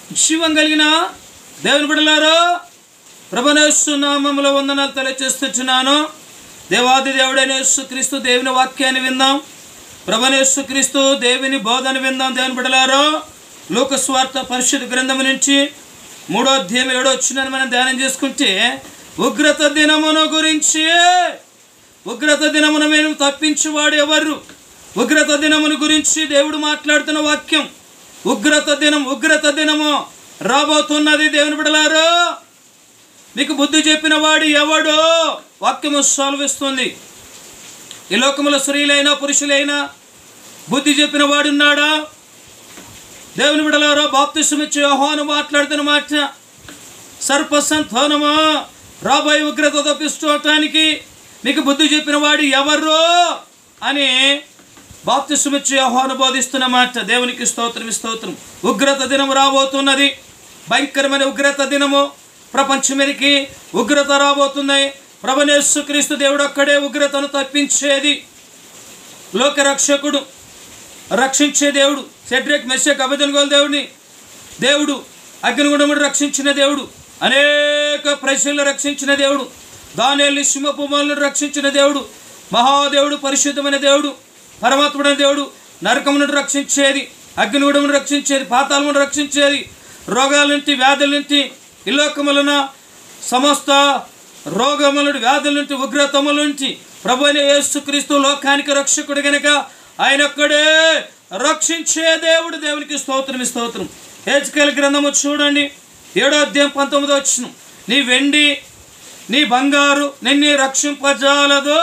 జీవం కలిగిన దేవుని బిడలారో ప్రభనేశ్వ నామములో వందనాలు తెలియచేస్తున్నాను దేవాది దేవుడైన యేసు క్రీస్తు దేవుని వాక్యాన్ని విందాం ప్రభనేశ్వ క్రీస్తు దేవుని బోధన విందాం దేవుని బిడలారో లోకస్వార్థ పరిశుద్ధ గ్రంథం నుంచి మూడో అధ్యాయం ఏడో వచ్చిందని మనం ధ్యానం చేసుకుంటే ఉగ్రత దినమును గురించి ఉగ్రత దినమున మేము తప్పించువాడు ఎవరు ఉగ్రత దినమును గురించి దేవుడు మాట్లాడుతున్న వాక్యం ఉగ్రత దినం ఉగ్రత దినము రాబోతున్నది దేవుని బిడలారు మీకు బుద్ధి చెప్పిన వాడు ఎవడో వాక్యము సాల్విస్తుంది ఈ లోకములో స్త్రీలైనా పురుషులైనా బుద్ధి చెప్పిన వాడున్నాడా దేవుని బిడలారో బాప్తిసమిచ్చి యోహాను మాట్లాడుతున్న మాట సర్పసంతానమా రాబోయే ఉగ్రత తప్పించుకోవటానికి మీకు బుద్ధి చెప్పిన వాడు ఎవరు అని బాప్తిసమిచ్చి యోహాను బోధిస్తున్న మాట దేవునికి స్తోత్రం స్తోత్రం ఉగ్రత దినం రాబోతున్నది భయంకరమైన ఉగ్రత దినము ప్రపంచమెరికి ఉగ్రత రాబోతున్నాయి ప్రభనేశ్వ క్రీస్తు దేవుడు ఒక్కడే ఉగ్రతను తప్పించేది లోకరక్షకుడు రక్షించే దేవుడు సెడ్రెక్ మెస్సెక్ అభిదనుగోలు దేవుడిని దేవుడు అగ్నిగుణముడు రక్షించిన దేవుడు అనేక ప్రజలను రక్షించిన దేవుడు దానిని సింహపుమాలను రక్షించిన దేవుడు మహాదేవుడు పరిశుద్ధమైన దేవుడు పరమాత్ముడైన దేవుడు నరకమును రక్షించేది అగ్నిగుణమును రక్షించేది పాతాళమును రక్షించేది రోగాల నుండి వ్యాధుల నుండి ఇలోకములన సమస్త రోగముల వ్యాధుల నుండి ఉగ్రతముల నుంచి ప్రభు అయిన యేసుక్రీస్తు లోకానికి రక్షకుడు గనక ఆయన ఒక్కడే రక్షించే దేవుడు దేవునికి స్తోత్రం స్తోత్రం హెచ్కేల్ గ్రంథము చూడండి ఏడో అధ్యాయం పంతొమ్మిదో వచ్చిన నీ వెండి నీ బంగారు నిన్ను రక్షింపజాలదు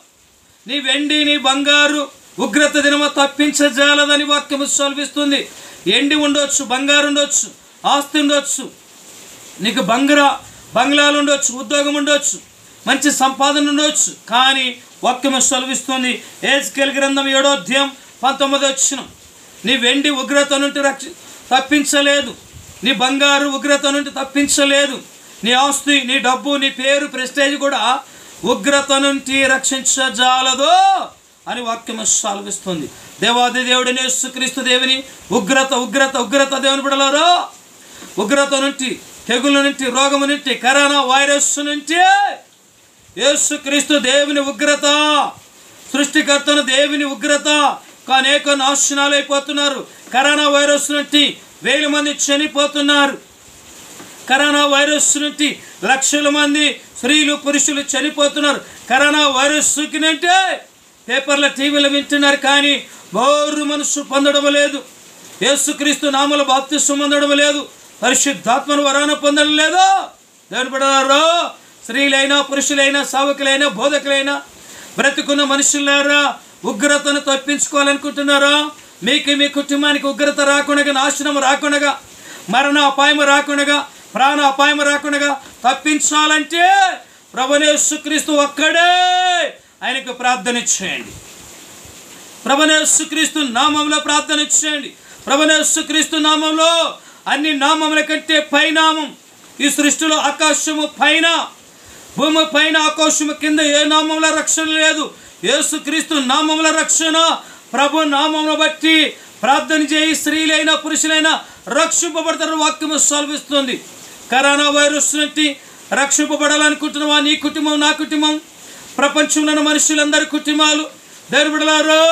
నీ వెండి నీ బంగారు ఉగ్రత దినమ తప్పించజాలదని వాక్యము సెలవిస్తుంది ఎండి ఉండొచ్చు బంగారు ఉండొచ్చు ఆస్తి ఉండొచ్చు నీకు బంగరా బంగ్లాలు ఉండొచ్చు ఉద్యోగం ఉండొచ్చు మంచి సంపాదన ఉండొచ్చు కానీ వాక్యము సెలవిస్తుంది ఏజ్కేల్ గ్రంథం ఏడో అధ్యాయం పంతొమ్మిది వచ్చిన నీ వెండి ఉగ్రత నుండి రక్ష తప్పించలేదు నీ బంగారు ఉగ్రత నుండి తప్పించలేదు నీ ఆస్తి నీ డబ్బు నీ పేరు ప్రెస్టేజ్ కూడా ఉగ్రత నుండి రక్షించజాలదు అని వాక్యము సెలవిస్తుంది దేవాది దేవుడిని యేసుక్రీస్తు దేవుని ఉగ్రత ఉగ్రత ఉగ్రత దేవుని బిడలారో ఉగ్రత నుండి తెగుల నుండి రోగము నుండి కరోనా వైరస్ నుంచి యేసుక్రీస్తు దేవుని ఉగ్రత సృష్టికర్తను దేవుని ఉగ్రత అనేక నాశనాలు అయిపోతున్నారు కరోనా వైరస్ నుండి వేల మంది చనిపోతున్నారు కరోనా వైరస్ నుండి లక్షల మంది స్త్రీలు పురుషులు చనిపోతున్నారు కరోనా వైరస్ సోకినంటే పేపర్ల టీవీలో వింటున్నారు కానీ బోరు మనసు పొందడం లేదు యేసుక్రీస్తు నామల బాప్తిస్వం పొందడం లేదు పరిశుద్ధాత్మను వరాన పొందడం లేదు దేవుని పడారో స్త్రీలైనా పురుషులైనా సావకులైనా బోధకులైనా బ్రతుకున్న మనుషులారా ఉగ్రతను తప్పించుకోవాలనుకుంటున్నారా మీకు మీ కుటుంబానికి ఉగ్రత రాకుండా నాశనం రాకుండా మరణ అపాయం రాకుండా ప్రాణ అపాయం రాకుండా తప్పించాలంటే ప్రభనేశ్వక్రీస్తు ఒక్కడే ఆయనకు ప్రార్థన చేయండి ప్రభనేశ్వక్రీస్తు నామంలో ప్రార్థన చేయండి ప్రభనేశ్వక్రీస్తు నామంలో అన్ని నామముల కంటే పైనామం ఈ సృష్టిలో ఆకాశము పైన భూమి పైన ఆకాశము కింద ఏ నామంలో రక్షణ లేదు యేసుక్రీస్తు నామంలో రక్షణ ప్రభు నామమును బట్టి ప్రార్థన చేయి స్త్రీలైనా పురుషులైనా రక్షింపబడతారు వాక్యము సెలవిస్తుంది కరోనా వైరస్ నుండి రక్షింపబడాలనుకుంటున్నావా నీ కుటుంబం నా కుటుంబం ప్రపంచంలో ఉన్న మనుషులందరి కుటుంబాలు దేవుడులారో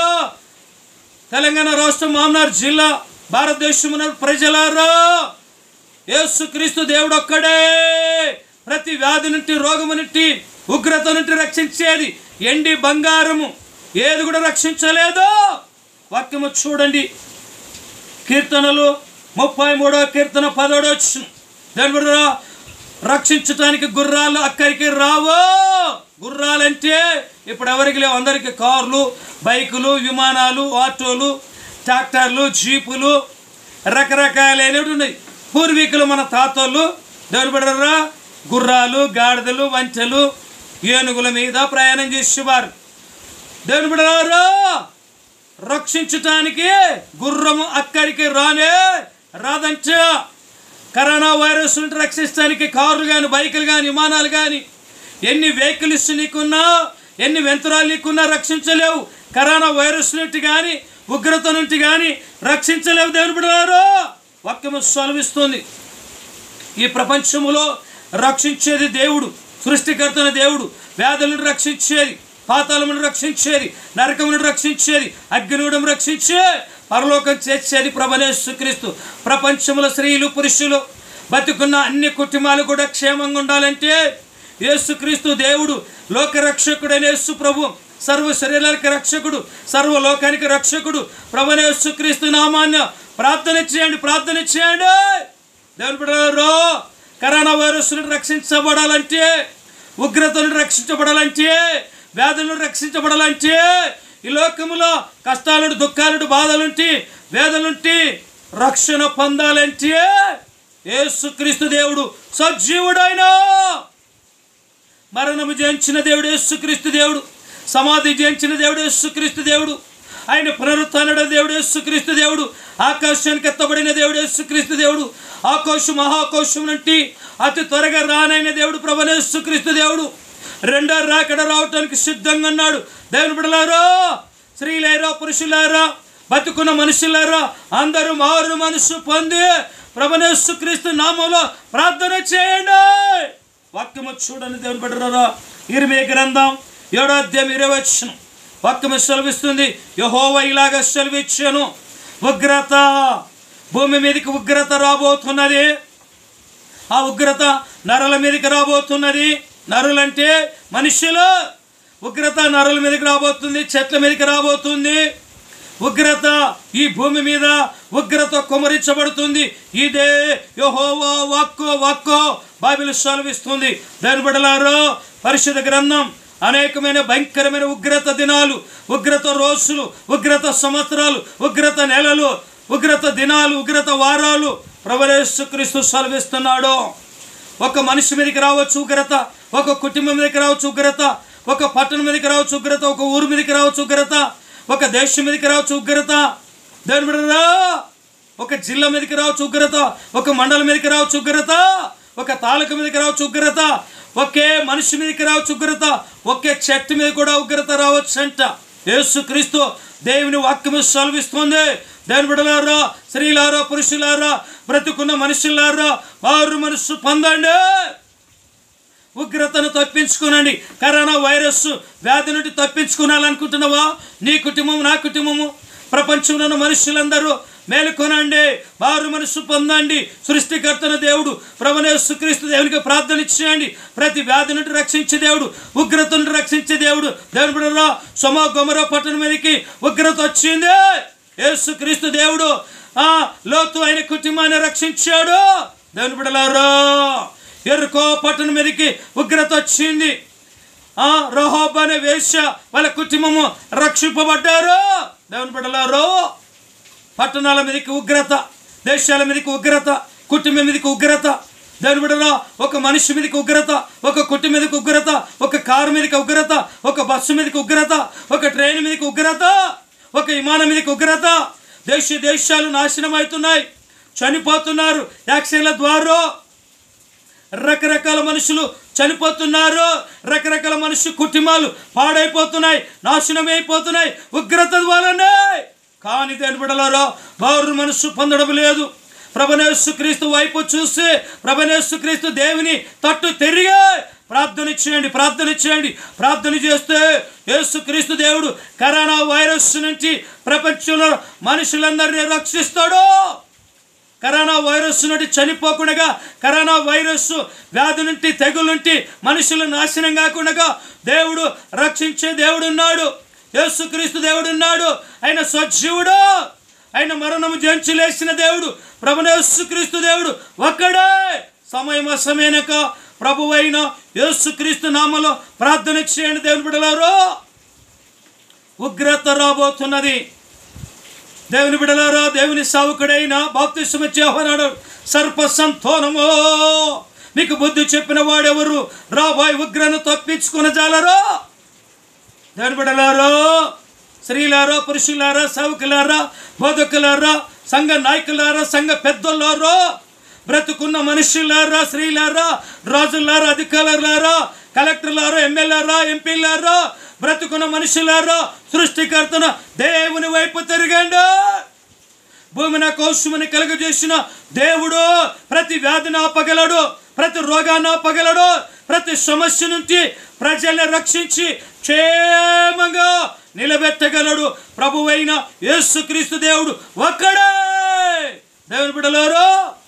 తెలంగాణ రాష్ట్రం మామనార్ జిల్లా భారతదేశం ప్రజలారో యేసుక్రీస్తు దేవుడు ఒక్కడే ప్రతి వ్యాధి నుండి రోగము నుండి ఉగ్రత నుండి రక్షించేది ఎండి బంగారము ఏది కూడా రక్షించలేదు వాక్యము చూడండి కీర్తనలు ముప్పై మూడో కీర్తన పదోడో వచ్చిన దాని వల్ల రక్షించటానికి గుర్రాలు అక్కడికి రావు గుర్రాలంటే ఇప్పుడు ఎవరికి లేవు అందరికీ కార్లు బైకులు విమానాలు ఆటోలు ట్రాక్టర్లు జీపులు రకరకాలైనవి ఉన్నాయి పూర్వీకులు మన తాతోళ్ళు దేవుని బిడ్డరా గుర్రాలు గాడిదలు వంచెలు ఏనుగుల మీద ప్రయాణం చేసేవారు దేవుని బిడ్డలారా రక్షించటానికి గుర్రము అక్కడికి రానే రాదంట కరోనా వైరస్ నుండి రక్షించడానికి కార్లు కానీ బైకులు కానీ విమానాలు కానీ ఎన్ని వెహికల్స్ నీకున్నా ఎన్ని యంత్రాలు నీకున్నా రక్షించలేవు కరోనా వైరస్ నుండి కానీ ఉగ్రత నుండి కానీ రక్షించలేవు దేవుని బిడ్డలారు వాక్యము సెలవిస్తుంది ఈ ప్రపంచములో రక్షించేది దేవుడు సృష్టికర్తన దేవుడు వ్యాధులను రక్షించేది పాతాళమును రక్షించేది నరకమును రక్షించేది అగ్నిగుడం రక్షించే పరలోకం చేసేది ప్రభనేసు క్రీస్తు ప్రపంచంలో స్త్రీలు పురుషులు బతుకున్న అన్ని కుటుంబాలు కూడా క్షేమంగా ఉండాలంటే యేసుక్రీస్తు దేవుడు లోక రక్షకుడైన యేసు ప్రభు సర్వ శరీరానికి రక్షకుడు సర్వ లోకానికి రక్షకుడు ప్రభనేసు క్రీస్తు నామాన్ని ప్రార్థన చేయండి ప్రార్థన చేయండి దేవుని బిడ్డలారా, కరోనా వైరస్ నుండి రక్షించబడాలంటే ఉగ్రతను రక్షించబడాలంటే వ్యాధులను రక్షించబడాలంటే ఈ లోకములో కష్టాలను దుఃఖాలను బాధలుంటి వేదలుంటి రక్షణ పొందాలంటే యేసుక్రీస్తు దేవుడు సజీవుడైన మరణము జయించిన దేవుడు యేసుక్రీస్తు దేవుడు సమాధి జయించిన దేవుడు యేసుక్రీస్తు దేవుడు ఆయన పునరుత్థానుడ దేవుడు యేసుక్రీస్తు దేవుడు ఆకాశానికి ఎత్తబడిన దేవుడు యేసుక్రీస్తు దేవుడు ఆకాశం మహాకోశం నుండి అతి త్వరగా రానైన దేవుడు ప్రభు యేసుక్రీస్తు దేవుడు రెండో రాకడ రావటానికి సిద్ధంగా ఉన్నాడు దేవుని బిడలారా స్త్రీలారా పురుషులారా బతుకున్న మనుషులారా అందరూ మారు మనసు పొంది ప్రభనేసు క్రీస్తు నామంలో ప్రార్థన చేయండి వాక్యము చూడండి దేవుని బిడ్డలారా ఇరిమే గ్రంథం ఏడో అధ్యాయం ఇరవై వచ్చిన వాక్యము సెలవిస్తుంది యహోవ ఇలాగ సెలవిచ్చాను ఉగ్రత భూమి మీదకి ఉగ్రత రాబోతున్నది ఆ ఉగ్రత నరుల మీదకి రాబోతున్నది నరులంటే మనుషులు ఉగ్రత నరుల మీదకి రాబోతుంది చెట్ల మీదకి రాబోతుంది ఉగ్రత ఈ భూమి మీద ఉగ్రత కుమరించబడుతుంది ఇదే యహోవా వాక్కో వాక్కో బైబిల్ సెలవిస్తుంది దాని బడలారో పరిశుద్ధ గ్రంథం అనేకమైన భయంకరమైన ఉగ్రత దినాలు ఉగ్రత రోజులు ఉగ్రత సంవత్సరాలు ఉగ్రత నెలలు ఉగ్రత దినాలు ఉగ్రత వారాలు ప్రవరేశ్వక్రీస్తు సెలవిస్తున్నాడు ఒక మనిషి మీదకి రావచ్చు ఉగ్రత ఒక కుటుంబం మీదకి రావచ్చు ఉగ్రత ఒక పట్టణం మీదకి రావచ్చు ఉగ్రత ఒక ఊరు మీదకి రావచ్చు ఉగ్రత ఒక దేశం మీదకి రావచ్చు ఉగ్రత దాని బిడ్డలారా, ఒక జిల్లా మీదకి రావచ్చు ఉగ్రత ఒక మండలం మీదకి రావచ్చు ఉగ్రత ఒక తాలూకా మీదకి రావచ్చు ఉగ్రత ఒకే మనిషి మీదకి రావచ్చు ఉగ్రత ఒకే చెట్టు మీద కూడా ఉగ్రత రావచ్చు అంట యేసు క్రీస్తు దేవుని వాక్యము సెలవిస్తుంది దేవుని బిడలారా స్త్రీలారా పురుషులారా బ్రతుకున్న మనుషులారా వారు మనస్సు పొందండి ఉగ్రతను తప్పించుకునండి కరోనా వైరస్ వ్యాధి నుండి తప్పించుకునాలనుకుంటున్నావా నీ కుటుంబం నా కుటుంబము ప్రపంచంలో ఉన్న మనుషులందరూ మేలుకొనండి వారు మనసు పొందండి సృష్టికర్తన దేవుడు ప్రభనేసు క్రీస్తు దేవునికి ప్రార్థన ఇచ్చేయండి ప్రతి వ్యాధి నుండి రక్షించే దేవుడు ఉగ్రత నుండి రక్షించే దేవుడు దేవుని బిడ్డరా సొమ గొమర పట్టణం మీదకి ఉగ్రత వచ్చింది యేసు క్రీస్తు దేవుడు ఆ లోతు ఆయన కుటుంబాన్ని రక్షించాడు దేవుని బిడ్డలారా ఎరుకో పట్టణం మీదకి ఉగ్రత వచ్చింది ఆ రహోబ్ అనే వేశ్య వాళ్ళ కుటుంబము రక్షింపబడ్డారు దేవుని బిడ్డలారు పట్టణాల మీదకి ఉగ్రత దేశాల మీదకి ఉగ్రత కుటుంబం మీదకి ఉగ్రత దేవుని బిడ్డలో ఒక మనిషి మీదకి ఉగ్రత ఒక కుటుంబం మీదకి ఉగ్రత ఒక కారు మీదకి ఉగ్రత ఒక బస్సు మీదకి ఉగ్రత ఒక ట్రైన్ మీదకి ఉగ్రత ఒక విమానం మీదకి ఉగ్రత దేశ దేశాలు నాశనం అవుతున్నాయి చనిపోతున్నారు యాక్సిడెంట్ల ద్వారా రకరకాల మనుషులు చనిపోతున్నారు రకరకాల మనుషు కుటుంబాలు పాడైపోతున్నాయి నాశనం అయిపోతున్నాయి ఉగ్రత ద్వారానే కానీ దేని బిడలారో వారు మనస్సు పొందడం లేదు ప్రభనేసు క్రీస్తు వైపు చూసి ప్రభనేసు క్రీస్తు దేవుని తట్టు తిరిగి ప్రార్థన చేయండి ప్రార్థన చేయండి ప్రార్థన చేస్తే యేసు క్రీస్తు దేవుడు కరోనా వైరస్ నుంచి ప్రపంచంలో మనుషులందరినీ రక్షిస్తాడు కరోనా వైరస్ నుండి చనిపోకుండా కరోనా వైరస్ వ్యాధి నుండి తెగులు నుండి మనుషులు నాశనం కాకుండా దేవుడు రక్షించే దేవుడు ఉన్నాడు యేసుక్రీస్తు దేవుడు ఉన్నాడు ఆయన సజీవుడు ఆయన మరణము జంచి లేచిన దేవుడు ప్రభునేసుక్రీస్తు దేవుడు ఒక్కడే సమయం అసమేనక ప్రభువైన యేసుక్రీస్తు నామలో ప్రార్థన చేయండి దేవుని బిడలారు ఉగ్రత రాబోతున్నది దేవుని బిడలారా దేవుని సావుకుడైన బాప్తిస్మ చేహనాడు సర్ప సంతోనమో మీకు బుద్ధి చెప్పిన వాడెవరు రాబోయ్ ఉగ్రను తప్పించుకుని జాలరో దేవుని బిడలారో స్త్రీలారా పురుషులారా సావుకులారా బోధకులారా సంఘ నాయకులారా సంఘ పెద్దలారా బ్రతుకున్న మనుషులారా స్త్రీలారా రాజులారా అధికారులారా కలెక్టర్లారా ఎమ్మెల్యేరా ఎంపీలారా బ్రతుకున్న మనుషులారా సృష్టికర్తన దేవుని వైపు తిరగండి భూమిని ఆకాశముని కలుగజేసిన దేవుడు ప్రతి వ్యాధిని ఆపగలడు ప్రతి రోగాన్ని ఆపగలడు ప్రతి సమస్య నుంచి ప్రజల్ని రక్షించి క్షేమంగా నిలబెట్టగలడు ప్రభువైన యేసుక్రీస్తు దేవుడు ఒక్కడే దేవుని బిడలారా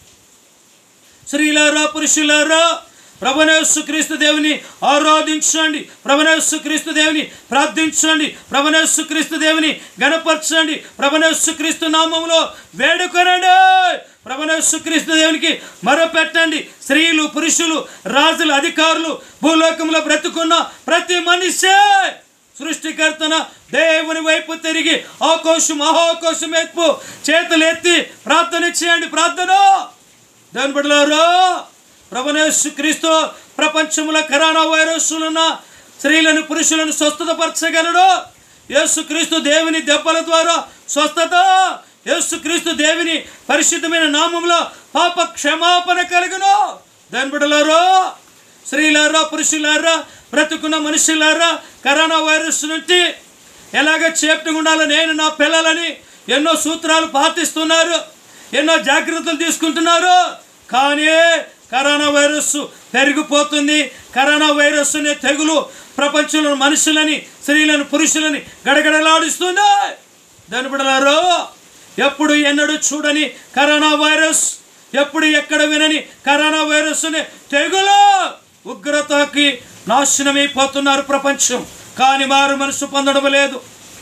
స్త్రీలారా పురుషులారా ప్రభనేసు క్రీస్తు దేవుని ఆరాధించండి ప్రభనేసు క్రీస్తు దేవుని ప్రార్థించండి ప్రభనేసు క్రీస్తు దేవుని గణపరచండి ప్రభనేసు క్రీస్తు నామంలో వేడుకొనండి ప్రభనేసు క్రీస్తు దేవునికి మరపెట్టండి స్త్రీలు పురుషులు రాజులు అధికారులు భూలోకంలో బ్రతుకున్న ప్రతి మనిషే సృష్టికర్తన దేవుని వైపు తిరిగి ఆకోశం అహోకోశం ఎత్పు చేతులు ఎత్తి ప్రార్థన చేయండి ప్రార్థన దేవుని బిడ్డలారా ప్రభనేసు క్రీస్తు ప్రపంచంలో కరోనా వైరస్లున్న స్త్రీలను పురుషులను స్వస్థతపరచగలడు యేసుక్రీస్తు దేవుని దెబ్బల ద్వారా స్వస్థత యేసుక్రీస్తు దేవుని పరిశుద్ధమైన నామంలో పాప క్షమాపణ కలుగును దాని బిడ్డలారా స్త్రీలారా పురుషులారా బ్రతుకున్న మనుషులారా కరోనా వైరస్ నుంచి ఎలాగ చేపట్టుగా ఉండాలో నేను నా పిల్లలని ఎన్నో సూత్రాలు పాటిస్తున్నారు ఎన్నో జాగ్రత్తలు తీసుకుంటున్నారు కానీ కరోనా వైరస్ పెరిగిపోతుంది కరోనా వైరస్ అనే తెగులు ప్రపంచంలో మనుషులని స్త్రీలను పురుషులని గడగడలాడిస్తుంది దాని బిడలారు ఎప్పుడు ఎన్నడూ చూడని కరోనా వైరస్ ఎప్పుడు ఎక్కడ వినని కరోనా వైరస్ అనే తెగులు ఉగ్రతకి నాశనమైపోతున్నారు ప్రపంచం కానీ మారు మనసు పొందడం లేదు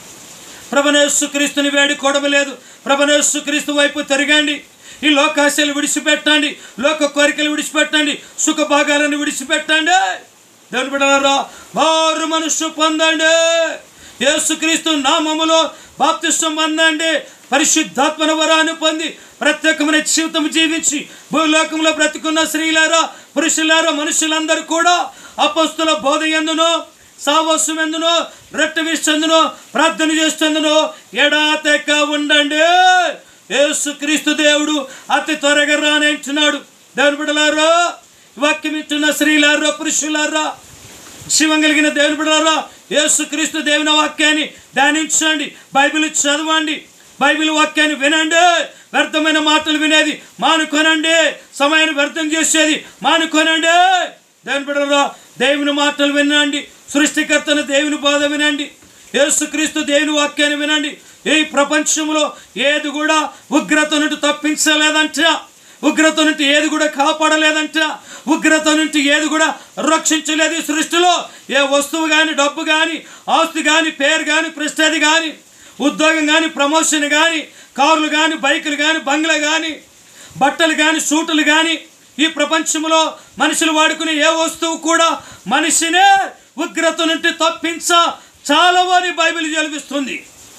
ప్రభనేసు క్రీస్తుని వేడుకోవడం లేదు ప్రభనేసు క్రీస్తు వైపు తిరగండి ఈ లోకాశలు విడిచిపెట్టండి లోక కోరికలు విడిచిపెట్టండి సుఖ భాగాలను విడిచిపెట్టండి దేవుని బిడ్డలారా వారు మనస్సు పొందండి యేసుక్రీస్తు నామములో బాప్తిష్టం పొందండి పరిశుద్ధాత్మన వరాన్ని పొంది ప్రత్యేకమైన జీవితం జీవించి భూలోకంలో బ్రతుకున్న స్త్రీలారా పురుషులారా మనుషులందరూ కూడా అపస్తుల బోధ ఎందునో సావస్సు ఎందునో రొట్టె విషందునో ప్రార్థన చేస్తుందునో ఎడాతెక్క ఉండండి యేసుక్రీస్తు దేవుడు అతి త్వరగా రానంటున్నాడు దేవుని బిడలారా వాక్యం ఇచ్చిన స్త్రీలారా పురుషులారా శివం కలిగిన దేవుని బిడలారా యేసుక్రీస్తు దేవుని వాక్యాన్ని ధ్యానించండి బైబిల్ చదవండి బైబిల్ వాక్యాన్ని వినండి వ్యర్థమైన మాటలు వినేది మానుకొనండి సమయాన్ని వ్యర్థం చేసేది మానుకొనండి దేవుని బిడ్డలారా దేవుని మాటలు వినండి సృష్టికర్తను దేవుని బోధ వినండి యేసుక్రీస్తు దేవుని వాక్యాన్ని వినండి ఈ ప్రపంచంలో ఏది కూడా ఉగ్రత నుండి తప్పించలేదంట ఉగ్రత నుండి ఏది కూడా కాపాడలేదంట ఉగ్రత నుండి ఏది కూడా రక్షించలేదు ఈ సృష్టిలో ఏ వస్తువు కానీ డబ్బు కానీ ఆస్తి కానీ పేరు కానీ ప్రెస్టేజ్ కానీ ఉద్యోగం కానీ ప్రమోషన్ కానీ కార్లు కానీ బైకులు కానీ బంగ్లా కానీ బట్టలు కానీ సూటులు కానీ ఈ ప్రపంచంలో మనుషులు వాడుకునే ఏ వస్తువు కూడా మనిషినే ఉగ్రత నుండి తప్పించ చాలా వారి బైబిల్ జలిపిస్తుంది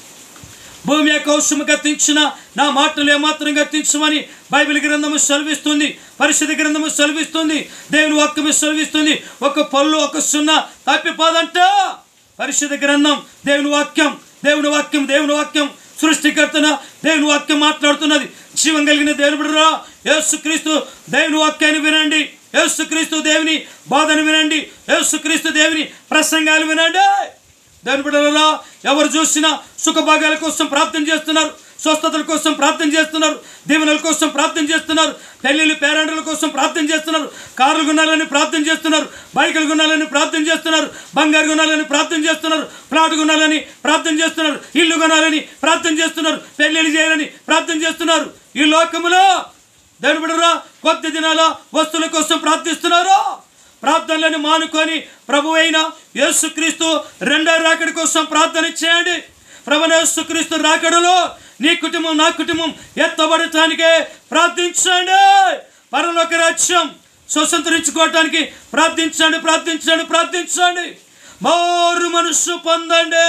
భూమి కౌశము గతించిన నా మాటలు ఏమాత్రం గతించమని బైబిల్ గ్రంథము సెలవిస్తుంది పరిశుద్ధ గ్రంథము సెలవిస్తుంది దేవుని వాక్యము సెలవిస్తుంది ఒక పళ్ళు ఒక సున్నా తప్పిపోదంట పరిశుద్ధ గ్రంథం దేవుని వాక్యం దేవుని వాక్యం దేవుని వాక్యం సృష్టికర్తన దేవుని వాక్యం మాట్లాడుతున్నది జీవం కలిగిన దేవుని బిడ్డరా యేసుక్రీస్తు దేవుని వాక్యాన్ని వినండి యేసుక్రీస్తు దేవుని బోధన వినండి యేసుక్రీస్తు దేవుని ప్రసంగాలు వినండి దాని బిడ్డలలో ఎవరు చూసినా సుఖభాగాల కోసం ప్రార్థన చేస్తున్నారు స్వస్థతల కోసం ప్రార్థన చేస్తున్నారు దీవెనల కోసం ప్రార్థన చేస్తున్నారు పెళ్ళిళ్ళు పేరెంటల కోసం ప్రార్థన చేస్తున్నారు కార్లు కొనాలని ప్రార్థన చేస్తున్నారు బైకులు కొనాలని ప్రార్థన చేస్తున్నారు బంగారు కొనాలని ప్రార్థన చేస్తున్నారు ప్లాట్ కొనాలని ప్రార్థన చేస్తున్నారు ఇల్లు కొనాలని ప్రార్థన చేస్తున్నారు పెళ్ళిళ్ళు చేయాలని ప్రార్థన చేస్తున్నారు ఈ లోకములో దాని బిడ్డరా కొద్ది దినాల వస్తువుల కోసం ప్రార్థిస్తున్నారు ప్రార్థనలను మానుకొని ప్రభు అయిన యేసుక్రీస్తు రెండో రాకడి కోసం ప్రార్థన చేయండి ప్రభు యేసుక్రీస్తు రాకడలో నీ కుటుంబం నా కుటుంబం ఎత్తబడటానికే ప్రార్థించండి పరలోక రాజ్యం స్వతంత్రించుకోవటానికి ప్రార్థించండి ప్రార్థించండి ప్రార్థించండి మారు మనస్సు పొందండి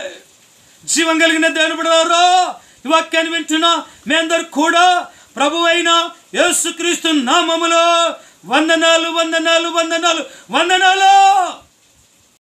జీవం కలిగిన దేవుని బిడ్డలారా ఈ వాక్యాన్ని వింటున్నా మీ అందరు కూడా ప్రభు అయిన యేసుక్రీస్తు నామములో వందనాలు వందనాలు వందనాలు వందనాలు